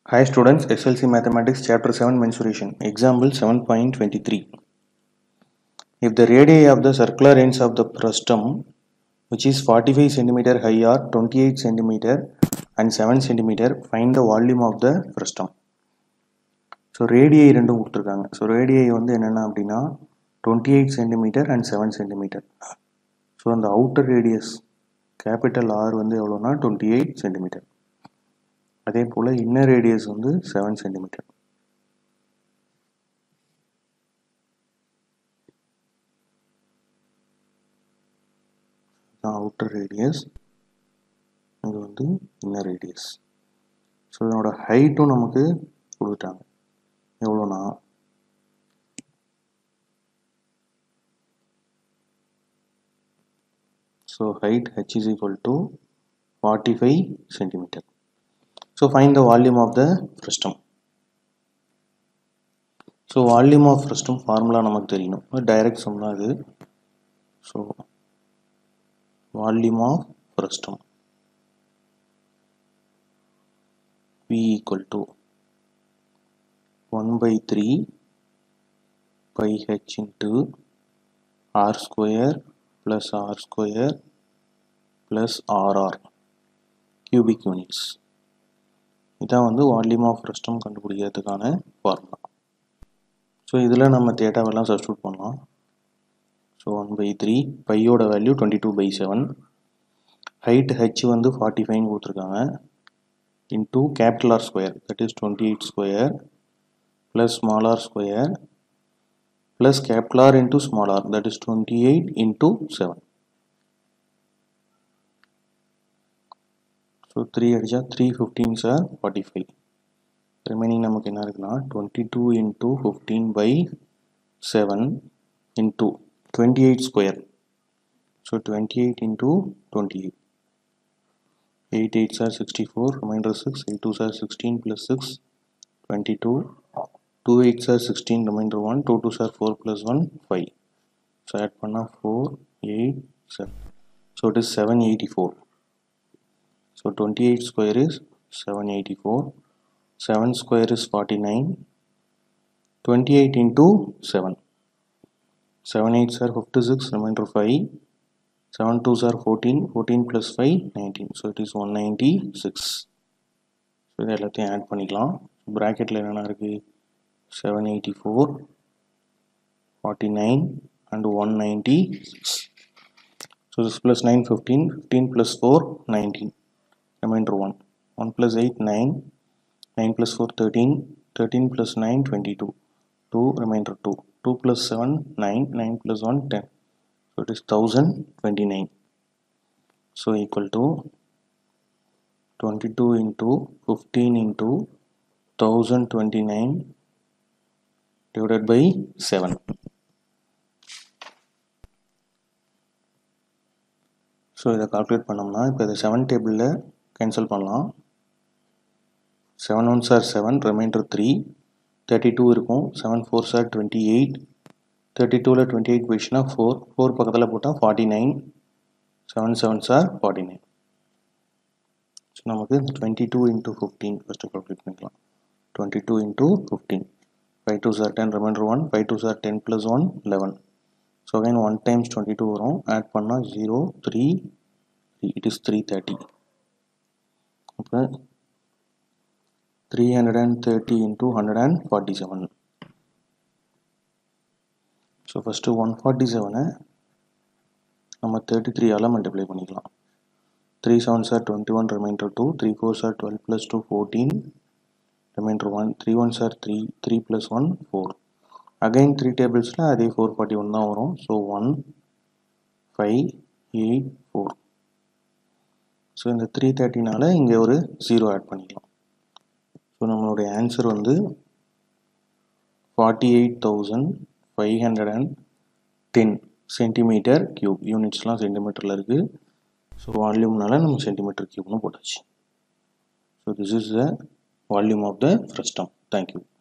Hi students, SLC Mathematics Chapter 7 Mensuration. Example 7.23. If the radii of the circular ends of the frustum, which is 45 cm high or 28 cm and 7 cm, find the volume of the frustum. So ரேடியை ரெண்டும் கொடுத்துருக்காங்க so ரேடியை வந்து என்னென்ன அப்படின்னா twenty eight centimetre and seven centimetre so அந்த outer radius capital R வந்து எவ்வளோனா டுவெண்ட்டி எயிட் சென்டிமீட்டர் அதே போல் இன்னர் ரேடியஸ் வந்து செவன் சென்டிமீட்டர் அவுட்டர் ரேடியஸ் இது வந்து இன்னர் ரேடியஸ் ஸோ இதனோட ஹைட்டும் நமக்கு கொடுத்துட்டாங்க எவ்வளோனா so height H is equal to forty five centimetre so find the volume of the frustum so volume of frustum formula நமக்கு தெரியணும் டைரக்ட் சம் தான் இது so volume of frustum V equal to 1 by 3 pi h into r square plus r square plus rr cubic units இதான் வந்து volume of frustum கண்டுபிடிக்கிறதுக்கான formula so இதில் நம்ம தேட்டாவெல்லாம் சப்ஸ்டியூட் பண்ணலாம் ஸோ ஒன் பை த்ரீ பையோட value twenty two by seven height H வந்து forty five கொடுத்துருக்காங்க into capital R square that is 28 square plus small r square plus capital R into small r that is 28 into 7 so 3 அடிச்சா 3 15s are 45 remaining நமக்கு என்ன இருக்குன்னா 22 into 15 by 7 into 28 square so 28 into 28 8 8s are 64 remainder 6 8 2s are 16 plus 6 22 2 8s are 16 remainder 1 2 2s are 4 plus 1 5 so add panna 4 8 7 so it is 784 so 28 square is 784 7 square is 49 28 into 7 7 8s are 56 remainder 5 7 2s are 14 14 plus 5 19 so it is 196 so இது எல்லாத்தையும் add பண்ணிக்கலாம் ப்ராக்கெட்டில் என்னென்ன இருக்குது seven eighty four forty nine and one ninety six so this plus nine fifteen fifteen plus four nineteen remainder one one plus eight nine nine plus four thirteen thirteen plus nine twenty two two remainder two two plus seven nine nine plus one ten so it is 1029 so equal to 22 into 15 into 1029 divided by 7 so இதை calculate பண்ணோம்னா இப்போ இதை seven டேபிளில் cancel பண்ணலாம் seven one are seven remainder three thirty two இருக்கும் seven four are twenty eight thirty டூவில் twenty eight போயிடுச்சுன்னா four four பக்கத்தில் போட்டால் forty nine seven seven are forty nine so நமக்கு twenty two into fifteen first calculate பண்ணிக்கலாம் twenty two into fifteen five two are ten remainder one five two are ten plus one eleven so again one times twenty two வரும் add பண்ணால் zero three it is three thirty அப்போ three hundred and thirty into hundred and forty seven so first one forty செவனை நம்ம thirty த்ரீயால் multiply பண்ணிக்கலாம் three seven are twenty one remainder two three four are twelve plus two fourteen remainder one three one are three three plus one four again three டேபிள்ஸில் அதே four forty one தான் வரும் so one five eight four so இந்த three தேர்ட்டினால் இங்கே ஒரு zero add பண்ணிக்கலாம் so நம்மளுடைய ஆன்சர் வந்து forty eight thousand five hundred and ten centimetre cube யூனிட்ஸ்லாம் சென்டிமீட்டரில் இருக்குது ஸோ வால்யூம்னால நம்ம சென்டிமீட்டர் க்யூப்னு போட்டாச்சு so this is the volume of the frustum thank you